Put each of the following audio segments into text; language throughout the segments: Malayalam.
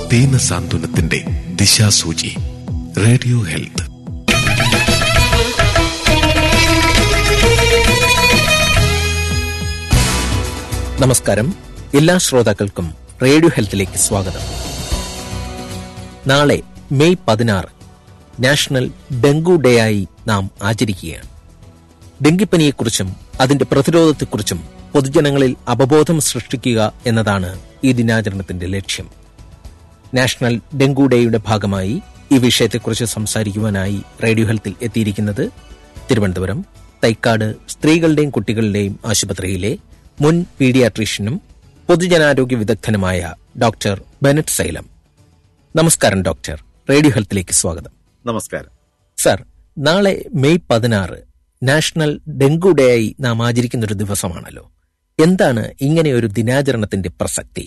ദീന സാന്ത്വനത്തിന്റെ ദിശാസൂചി റേഡിയോ ഹെൽത്ത് നമസ്കാരം എല്ലാ ശ്രോതാക്കൾക്കും റേഡിയോ ഹെൽത്തിലേക്ക് സ്വാഗതം നാളെ മെയ് പതിനാറ് നാഷണൽ ഡെങ്കു ഡേ ആയി നാം ആചരിക്കുകയാണ് ഡെങ്കിപ്പനിയെക്കുറിച്ചും അതിന്റെ പ്രതിരോധത്തെക്കുറിച്ചും പൊതുജനങ്ങളിൽ അവബോധം സൃഷ്ടിക്കുക എന്നതാണ് ഈ ദിനാചരണത്തിന്റെ ലക്ഷ്യം നാഷണൽ ഡെങ്കു ഡേയുടെ ഭാഗമായി ഈ വിഷയത്തെക്കുറിച്ച് സംസാരിക്കുവാനായി റേഡിയോ ഹെൽത്തിൽ എത്തിയിരിക്കുന്നത് തിരുവനന്തപുരം തൈക്കാട് സ്ത്രീകളുടെയും കുട്ടികളുടെയും ആശുപത്രിയിലെ മുൻ പീഡിയാട്രീഷ്യനും പൊതുജനാരോഗ്യ വിദഗ്ധനുമായ ഡോക്ടർ ബെനറ്റ് സൈലം നമസ്കാരം ഡോക്ടർ റേഡിയോ ഹെൽത്തിലേക്ക് സ്വാഗതം നമസ്കാരം സർ നാളെ മെയ് പതിനാറ് നാഷണൽ ഡെങ്കു ഡേ ആയി നാം ആചരിക്കുന്ന ഒരു ദിവസമാണല്ലോ എന്താണ് ഇങ്ങനെ ഒരു ദിനാചരണത്തിന്റെ പ്രസക്തി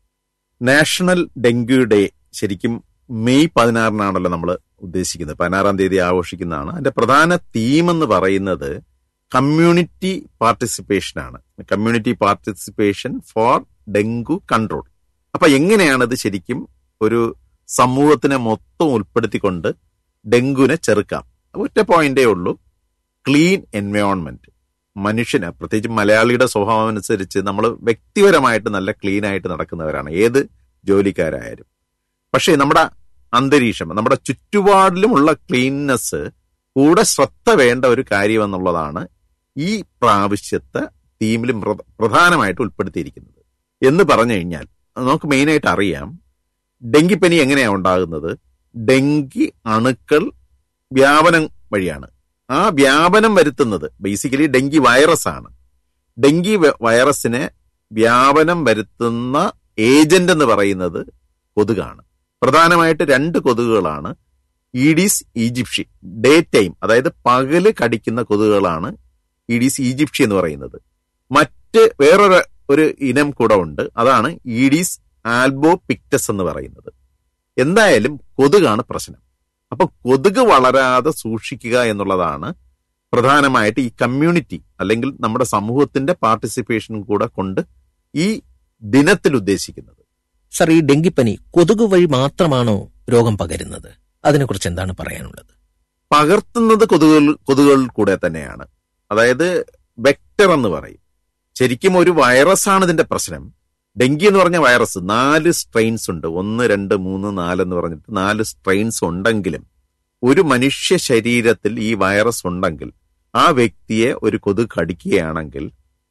നാഷണൽ ഡെങ്കു ഡേ ശരിക്കും മെയ് പതിനാറിനാണല്ലോ നമ്മൾ ഉദ്ദേശിക്കുന്നത് പതിനാറാം തീയതി ആഘോഷിക്കുന്നതാണ് അതിന്റെ പ്രധാന തീം എന്ന് പറയുന്നത് കമ്മ്യൂണിറ്റി പാർട്ടിസിപ്പേഷൻ ആണ് community participation for dengue control അപ്പൊ എങ്ങനെയാണത് ശരിക്കും ഒരു സമൂഹത്തിനെ മൊത്തം ഉൾപ്പെടുത്തിക്കൊണ്ട് ഡെങ്കുവിനെ ചെറുക്കാം ഒറ്റ പോയിന്റേ ഉള്ളൂ ക്ലീൻ എൻവയോൺമെന്റ് മനുഷ്യന് പ്രത്യേകിച്ച് മലയാളിയുടെ സ്വഭാവം അനുസരിച്ച് നമ്മൾ വ്യക്തിപരമായിട്ട് നല്ല ക്ലീൻ ആയിട്ട് നടക്കുന്നവരാണ് ഏത് ജോലിക്കാരായാലും പക്ഷേ നമ്മുടെ അന്തരീക്ഷം നമ്മുടെ ചുറ്റുപാടിലുമുള്ള ക്ലീൻനെസ് കൂടെ ശ്രദ്ധ വേണ്ട ഒരു കാര്യം എന്നുള്ളതാണ് ഈ പ്രാവശ്യത്തെ തീമിലും പ്ര- പ്രധാനമായിട്ട് ഉൾപ്പെടുത്തിയിരിക്കുന്നത് എന്ന് പറഞ്ഞു കഴിഞ്ഞാൽ നമുക്ക് മെയിനായിട്ട് അറിയാം ഡെങ്കിപ്പനി എങ്ങനെയാണ് ഉണ്ടാകുന്നത് ഡെങ്കി അണുക്കൾ വ്യാപനം വഴിയാണ് ആ വ്യാപനം വരുത്തുന്നത് ബേസിക്കലി ഡെങ്കി വൈറസ് ആണ് ഡെങ്കി വ- വൈറസിനെ വ്യാപനം വരുത്തുന്ന ഏജന്റ് എന്ന് പറയുന്നത് കൊതുകാണ് പ്രധാനമായിട്ട് രണ്ട് കൊതുകുകളാണ് ഈഡീസ് ഈജിപ്ഷി ഡേ ടൈം അതായത് പകല് കടിക്കുന്ന കൊതുകുകളാണ് ഈഡീസ് ഈജിപ്ഷി എന്ന് പറയുന്നത് മറ്റ് വേറൊരു ഒരു ഇനം കൂടെ ഉണ്ട് അതാണ് ഈഡീസ് ആൽബോ പിക്ടസ് എന്ന് പറയുന്നത് എന്തായാലും കൊതുകാണ് പ്രശ്നം അപ്പൊ കൊതുക് വളരാതെ സൂക്ഷിക്കുക എന്നുള്ളതാണ് പ്രധാനമായിട്ട് ഈ കമ്മ്യൂണിറ്റി അല്ലെങ്കിൽ നമ്മുടെ സമൂഹത്തിന്റെ പാർട്ടിസിപ്പേഷൻ കൂടെ കൊണ്ട് ഈ ദിനത്തിൽ ഉദ്ദേശിക്കുന്നത് സർ ഈ ഡെങ്കിപ്പനി കൊതുക് വഴി മാത്രമാണോ രോഗം പകരുന്നത് അതിനെക്കുറിച്ച് എന്താണ് പറയാനുള്ളത് പകർത്തുന്നത് കൊതുകുകൾ കൊതുകുകളിൽ കൂടെ തന്നെയാണ് അതായത് വെക്ടർ എന്ന് പറയും ശരിക്കും ഒരു വൈറസാണ് ഇതിന്റെ പ്രശ്നം ഡെങ്കി എന്ന് പറഞ്ഞ വൈറസ് നാല് സ്ട്രെയിൻസ് ഉണ്ട് ഒന്ന് രണ്ട് മൂന്ന് നാല് എന്ന് പറഞ്ഞിട്ട് നാല് സ്ട്രെയിൻസ് ഉണ്ടെങ്കിലും ഒരു മനുഷ്യ ശരീരത്തിൽ ഈ വൈറസ് ഉണ്ടെങ്കിൽ ആ വ്യക്തിയെ ഒരു കൊതുക് കടിക്കുകയാണെങ്കിൽ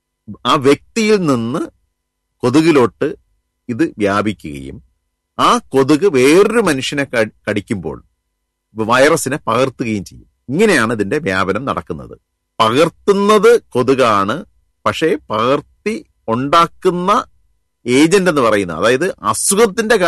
ആ വ്യക്തിയിൽ നിന്ന് കൊതുകിലോട്ട് ഇത് വ്യാപിക്കുകയും ആ കൊതുക് വേറൊരു മനുഷ്യനെ കടി- കടിക്കുമ്പോൾ വൈറസിനെ പകർത്തുകയും ചെയ്യും ഇങ്ങനെയാണ് ഇതിന്റെ വ്യാപനം നടക്കുന്നത് പകർത്തുന്നത് കൊതുകാണ് പക്ഷേ പകർത്തി ഉണ്ടാക്കുന്ന ഏജന്റ് എന്ന് പറയുന്ന അതായത് അസുഖത്തിന്റെ